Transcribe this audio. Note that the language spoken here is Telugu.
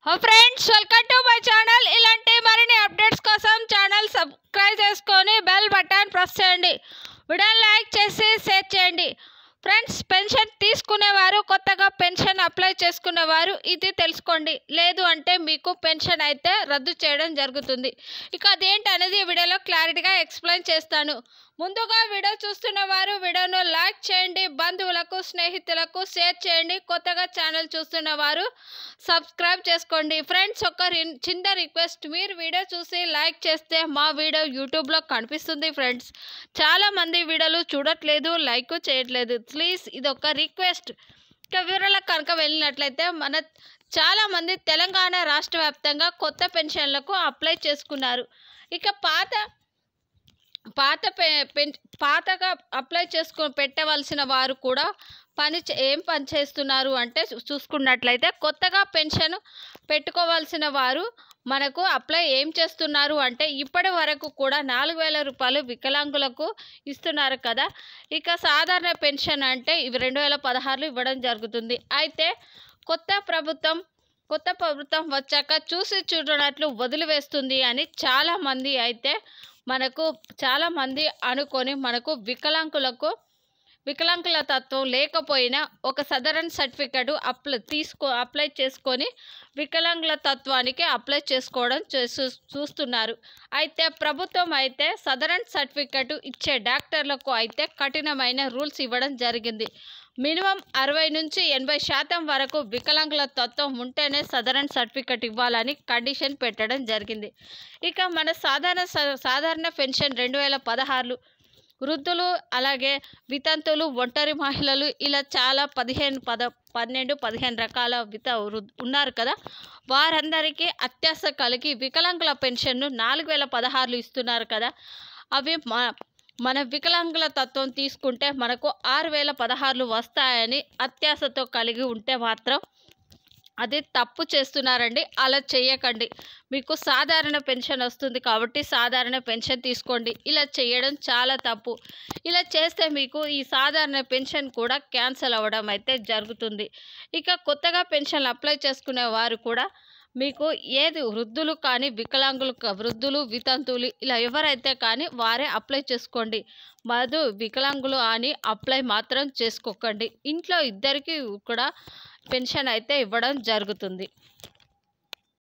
హో friends welcome to my channel ఇలాంటి మరిన్ని అప్డేట్స్ కోసం ఛానల్ సబ్స్క్రైబ్ చేసుకొని బెల్ బటన్ ప్రెస్ చేయండి వీడియోని లైక్ చేసి షేర్ చేయండి ఫ్రెండ్స్ పెన్షన్ తీసుకునేవారు కొత్తగా పెన్షన్ అప్లై చేసుకునేవారు ఇది తెలుసుకోండి లేదు అంటే మీకు పెన్షన్ అయితే రద్దు చేయడం జరుగుతుంది ఇక అదేంటి అనేది ఈ వీడియోలో క్లారిటీగా ఎక్స్ప్లెయిన్ చేస్తాను ముందుగా వీడియో చూస్తున్న వారు వీడియోను లైక్ చేయండి బంధువులకు స్నేహితులకు షేర్ చేయండి కొత్తగా ఛానల్ చూస్తున్న వారు సబ్స్క్రైబ్ చేసుకోండి ఫ్రెండ్స్ ఒక రిన్- చిన్న రిక్వెస్ట్ మీరు వీడియో చూసి లైక్ చేస్తే మా వీడియో యూట్యూబ్లో కనిపిస్తుంది ఫ్రెండ్స్ చాలామంది వీడియోలు చూడట్లేదు లైక్ చేయట్లేదు ప్లీజ్ ఇది ఒక రిక్వెస్ట్ ఇక వివరాలకు కనుక వెళ్ళినట్లయితే మన చాలామంది తెలంగాణ రాష్ట్ర వ్యాప్తంగా కొత్త పెన్షన్లకు అప్లై చేసుకున్నారు ఇక పాత పాత పె పెన్ పాతగా అప్లై చేసుకొని పెట్టవలసిన వారు కూడా పని చే- ఏం పని చేస్తున్నారు అంటే చూ- చూసుకున్నట్లయితే కొత్తగా పెన్షన్ పెట్టుకోవాల్సిన వారు మనకు అప్లై ఏం చేస్తున్నారు అంటే ఇప్పటి వరకు కూడా నాలుగు వేల రూపాయలు వికలాంగులకు ఇస్తున్నారు కదా ఇక సాధారణ పెన్షన్ అంటే ఇవి రెండు వేల పదహారులో ఇవ్వడం జరుగుతుంది అయితే కొత్త ప్రభుత్వం కొత్త ప్రభుత్వం వచ్చాక చూసి చూడనట్లు వదిలివేస్తుంది అని చాలామంది అయితే మనకు చాలామంది అనుకొని మనకు వికలాంగులకు వికలాంగుల తత్వం లేకపోయినా ఒక సదరన్ సర్టిఫికెట్ అప్లై తీసుకో అప్లై చేసుకొని వికలాంగుల తత్వానికి అప్లై చేసుకోవడం చేసు చూస్తున్నారు అయితే ప్రభుత్వం అయితే సదరన్ సర్టిఫికెట్ ఇచ్చే డాక్టర్లకు అయితే కఠినమైన రూల్స్ ఇవ్వడం జరిగింది మినిమం అరవై నుంచి ఎనభై శాతం వరకు వికలాంగుల తత్వం ఉంటేనే సదరన్ సర్టిఫికెట్ ఇవ్వాలని కండిషన్ పెట్టడం జరిగింది ఇక మన సాధారణ స- సాధారణ పెన్షన్ రెండు వేల పదహారులు వృద్ధులు అలాగే వితంతులు ఒంటరి మహిళలు ఇలా చాలా పదిహేను పద పన్నెండు పదిహేను రకాల విత వృద్- ఉన్నారు కదా వారందరికీ అత్యాస కలిగి వికలాంగుల పెన్షన్ను నాలుగు వేల పదహారులు ఇస్తున్నారు కదా అవి మా మన వికలాంగుల తత్వం తీసుకుంటే మనకు ఆరు వేల పదహారులు వస్తాయని అత్యాశతో కలిగి ఉంటే మాత్రం అది తప్పు చేస్తున్నారండి అలా చేయకండి మీకు సాధారణ పెన్షన్ వస్తుంది కాబట్టి సాధారణ పెన్షన్ తీసుకోండి ఇలా చేయడం చాలా తప్పు ఇలా చేస్తే మీకు ఈ సాధారణ పెన్షన్ కూడా క్యాన్సిల్ అవ్వడం అయితే జరుగుతుంది ఇక కొత్తగా పెన్షన్ అప్లై చేసుకునే వారు కూడా మీకు ఏది వృద్ధులు కానీ వికలాంగులు కా- వృద్ధులు వితంతువులు ఇలా ఎవరైతే కానీ వారే అప్లై చేసుకోండి మధు వికలాంగులు అని అప్లై మాత్రం చేసుకోకండి ఇంట్లో ఇద్దరికి కూడా పెన్షన్ అయితే ఇవ్వడం జరుగుతుంది